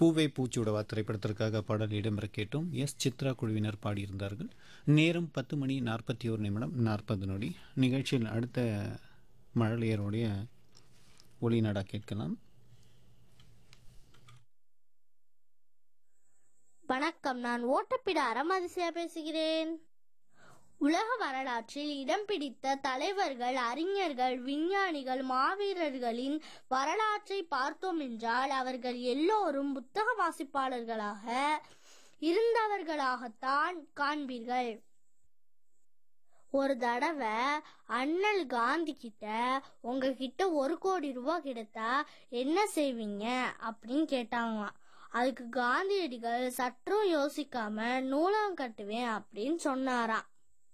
பூவே பூச்சூடவா திரைப்படத்திற்காக பாடல் இடம்பெற கேட்டோம் எஸ் சித்ரா குழுவினர் பாடியிருந்தார்கள் நேரம் பத்து மணி நாற்பத்தி ஒரு நிமிடம் நாற்பது நொடி நிகழ்ச்சியில் அடுத்த மழலையருடைய ஒளிநாடா கேட்கலாம் வணக்கம் நான் ஓட்டப்பிட அறமதிசையா பேசுகிறேன் உலக வரலாற்றில் இடம் பிடித்த தலைவர்கள் அறிஞர்கள் விஞ்ஞானிகள் மாவீரர்களின் வரலாற்றை பார்த்தோம் என்றால் அவர்கள் எல்லோரும் புத்தக வாசிப்பாளர்களாக இருந்தவர்களாகத்தான் காண்பீர்கள் ஒரு தடவை அண்ணல் காந்தி கிட்ட உங்ககிட்ட ஒரு கோடி ரூபாய் கிடைத்தா என்ன செய்வீங்க அப்படின்னு கேட்டாங்களாம் அதுக்கு காந்தியடிகள் சற்றும் யோசிக்காம நூலகம் கட்டுவேன் அப்படின்னு சொன்னாராம்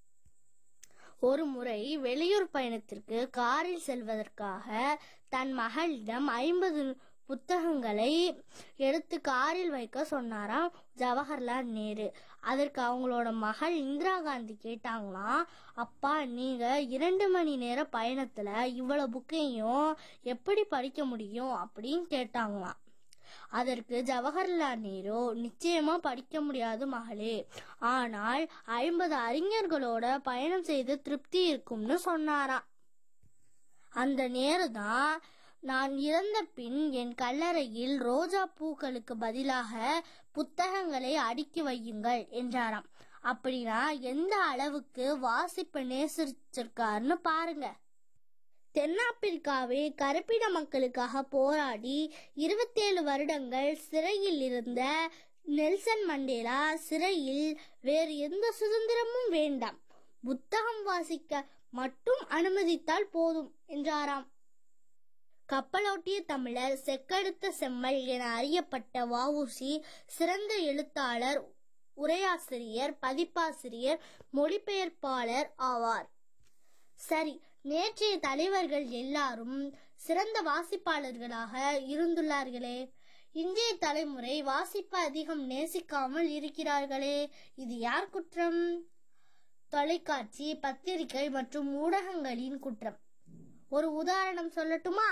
ஒரு முறை வெளியூர் பயணத்திற்கு காரில் செல்வதற்காக தன் மகளிடம் ஐம்பது புத்தகங்களை எடுத்து காரில் வைக்க சொன்னாராம் ஜவஹர்லால் நேரு அதற்கு அவங்களோட மகள் இந்திரா காந்தி கேட்டாங்களாம் அப்பா நீங்க இரண்டு மணி நேர பயணத்துல இவ்வளவு புக்கையும் எப்படி படிக்க முடியும் அப்படின்னு கேட்டாங்களாம் அதற்கு ஜவஹர்லால் நேரு நிச்சயமா படிக்க முடியாது மகளே ஆனால் ஐம்பது அறிஞர்களோட பயணம் செய்து திருப்தி இருக்கும்னு சொன்னாராம் அந்த நேருதான் நான் இறந்த பின் என் கல்லறையில் ரோஜா பூக்களுக்கு பதிலாக புத்தகங்களை அடுக்கி வையுங்கள் என்றாராம் அப்படின்னா எந்த அளவுக்கு வாசிப்பை நேசிச்சிருக்காருன்னு பாருங்க தென்னாப்பிரிக்காவில் கருப்பின மக்களுக்காக போராடி இருபத்தேழு வருடங்கள் சிறையில் இருந்த நெல்சன் மண்டேலா சிறையில் வேறு எந்த சுதந்திரமும் வேண்டாம் புத்தகம் வாசிக்க மட்டும் அனுமதித்தால் போதும் என்றாராம் கப்பலோட்டிய தமிழர் செக்கெடுத்த செம்மல் என அறியப்பட்ட வஉசி சிறந்த எழுத்தாளர் உரையாசிரியர் பதிப்பாசிரியர் மொழிபெயர்ப்பாளர் ஆவார் சரி நேற்றைய தலைவர்கள் எல்லாரும் சிறந்த வாசிப்பாளர்களாக இருந்துள்ளார்களே இன்றைய தலைமுறை வாசிப்பு அதிகம் நேசிக்காமல் இருக்கிறார்களே இது யார் குற்றம் தொலைக்காட்சி பத்திரிகை மற்றும் ஊடகங்களின் குற்றம் ஒரு உதாரணம் சொல்லட்டுமா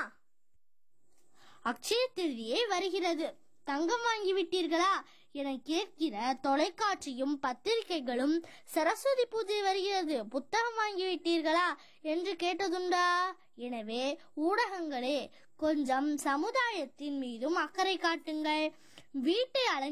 அக்ஷய திருதியை வருகிறது தங்கம் வாங்கி விட்டீர்களா என கேட்கிற தொலைக்காட்சியும் பத்திரிகைகளும் சரஸ்வதி பூஜை வருகிறது புத்தகம் வாங்கி விட்டீர்களா என்று கேட்டதுண்டா எனவே ஊடகங்களே கொஞ்சம் சமுதாயத்தின் மீதும் அக்கறை காட்டுங்கள் வீட்டை அலங்க